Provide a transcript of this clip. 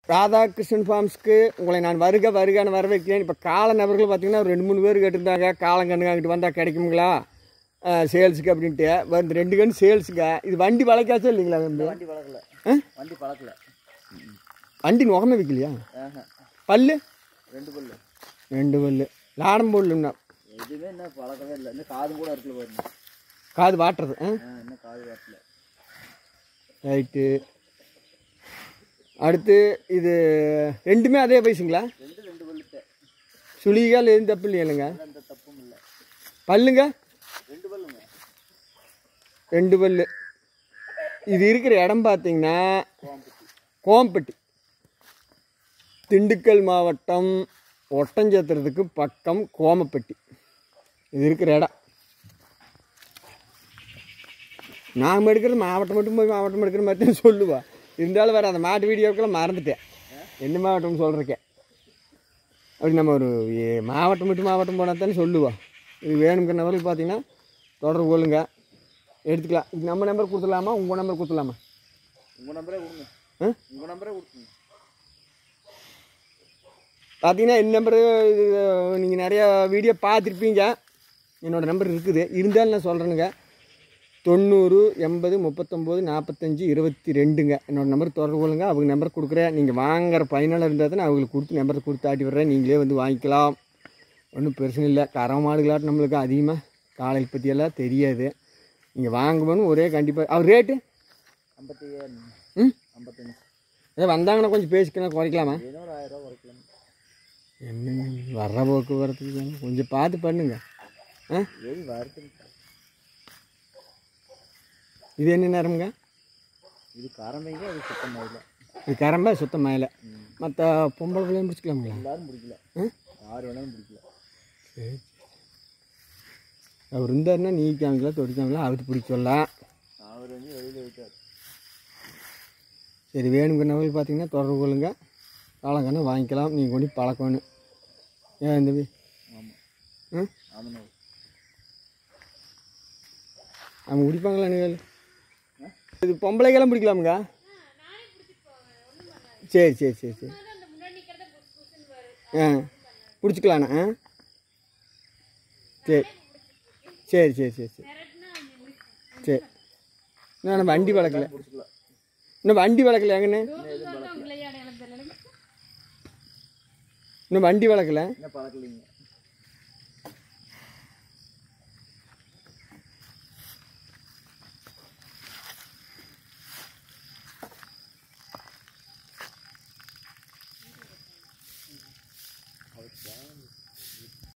ராதாகிருஷ்ணன் ஃபார்ம்ஸ்க்கு உங்களை நான் வருக வருகான்னு வர வைக்கிறேன் இப்போ கால நபர்கள் பார்த்தீங்கன்னா ஒரு ரெண்டு மூணு பேர் கேட்டிருந்தாங்க காலங்கண்ணுங்க அங்கிட்டு வந்தால் கிடைக்குங்களா சேல்ஸுக்கு அப்படின்ட்டு வந்து ரெண்டு கன்று சேல்ஸுங்க இது வண்டி வளைக்காச்சா இல்லைங்களா தம்பி வண்டி பழக்கல ஆ? வண்டி பழக்கல வண்டி நுகமே வைக்கலையா ஆஹா. பல்லு ரெண்டு பல்லு ரெண்டு பல்லு லாடம் போடலன்னா எதுவுமே இன்னும் பழக்கவே இல்லை இன்னும் காதும் கூட இருக்கல பாருங்க காது வாட்டுறது ஆ ஆ, இன்னும் காது வரல ரைட்டு அடுத்து இது ரெண்டுமே அதே வயசுங்களா ரெண்டு ரெண்டு பல்லுத்த சுழிகால் எதுவும் தப்பு இல்லையாளுங்க எந்த தப்பும் இல்லை பல்லுங்க ரெண்டு பல்லுங்க ரெண்டு பல்லு இது இருக்கிற இடம் பார்த்தீங்கன்னா கோம்பட்டி திண்டுக்கல் மாவட்டம் ஒட்டஞ்சத்திரத்துக்கு பக்கம் கோமப்பட்டி இது இருக்கிற இடம் நாம் எடுக்கிறது மாவட்டம் மட்டும் போய் மாவட்டம் எடுக்கிற மாதிரி தான் சொல்லுவா இருந்தாலும் வேறு அந்த மாட்டு வீடியோக்கெல்லாம் மறந்துட்டேன் என்ன மாவட்டம்னு சொல்கிறக்கேன் அப்படி நம்ம ஒரு ஏ- மாவட்டம் விட்டு மாவட்டம் போனால் தானே சொல்லுவா இது வேணுங்கிற நபருக்கு பார்த்தீங்கன்னா தொடர்பு கொள்ளுங்க எடுத்துக்கலாம் இது நம்ம நம்பர் கொடுத்துடலாமா உங்கள் நம்பர் கொடுத்துடலாமா உங்கள் நம்பரே கொடுங்க ஆ உங்கள் நம்பரே கொடுத்துங்க பார்த்தீங்கன்னா என் நம்பரு இது நீங்கள் நிறையா வீடியோ பார்த்துருப்பீங்க என்னோடய நம்பர் இருக்குது இருந்தாலும் நான் சொல்கிறேனுங்க தொண்ணூறு எண்பது முப்பத்தொம்போது நாற்பத்தஞ்சு இருபத்தி ரெண்டுங்க என்னோடய நம்பர் தொடர்பு கொள்ளுங்க அவங்க நம்பர் கொடுக்குறேன் நீங்கள் வாங்குற பயனாளர் இருந்தால் தான் நான் அவங்களுக்கு கொடுத்து நம்பர் கொடுத்து ஆட்டி விட்றேன் நீங்களே வந்து வாங்கிக்கலாம் ஒன்றும் பிரச்சனை இல்லை கறவை மாடுகளாட்டம் நம்மளுக்கு அதிகமாக காலையில் பற்றியெல்லாம் தெரியாது நீங்கள் வாங்குவோன்னு ஒரே கண்டிப்பாக அவர் ரேட்டு ஐம்பத்தி ம் ஐம்பத்தஞ்சு ஏதோ வந்தாங்கன்னா கொஞ்சம் பேசிக்கலாம் குறைக்கலாமா ஏதோ ஒரு ஆயிரம் ரூபா குறைக்கலாம் என்ன வர்ற போக்குவரத்துக்கு தானே கொஞ்சம் பார்த்து பண்ணுங்க ஆ ஏறி வருதுங்க இது என்ன நேரமுங்க இது காரமைங்க அது சுத்தமாக இல்லை இது கரம்ப சுத்தமாக இல்லை மற்ற பொம்பளை பிள்ளையும் பிடிச்சிக்கலாங்களா எல்லாரும் பிடிக்கல ம்? யார் வேணாலும் பிடிக்கல சரி அவர் இருந்தாருன்னா நீக்காங்களா தொடிக்காங்களா அவருக்கு பிடிக்க சொல்லலாம் அவர் வந்து வெளியில் போயிட்டார் சரி வேணுங்கிறவங்களுக்கு பார்த்தீங்கன்னா தொடர்பு கொள்ளுங்க காலங்கன்னு வாங்கிக்கலாம் நீங்கள் கொண்டு போய் பழக்கணும் ஏன் தம்பி ஆமாம் ம் ஆமாண்ணா அவங்க குடிப்பாங்களா நீங்கள் இது பொம்பளைக்கெல்லாம் பிடிக்கலாமுங்க சரி சரி சரி சரி ஆ பிடிச்சிக்கலாண்ணா ஆ சரி சரி சரி சரி சரி சரி நான் வண்டி வளர்க்கல பிடிச்சிக்கலாம் இன்னும் வண்டி வளர்க்கல எங்கண்ணே இன்னும் வண்டி வளர்க்கல என்ன பழக்கலைங்க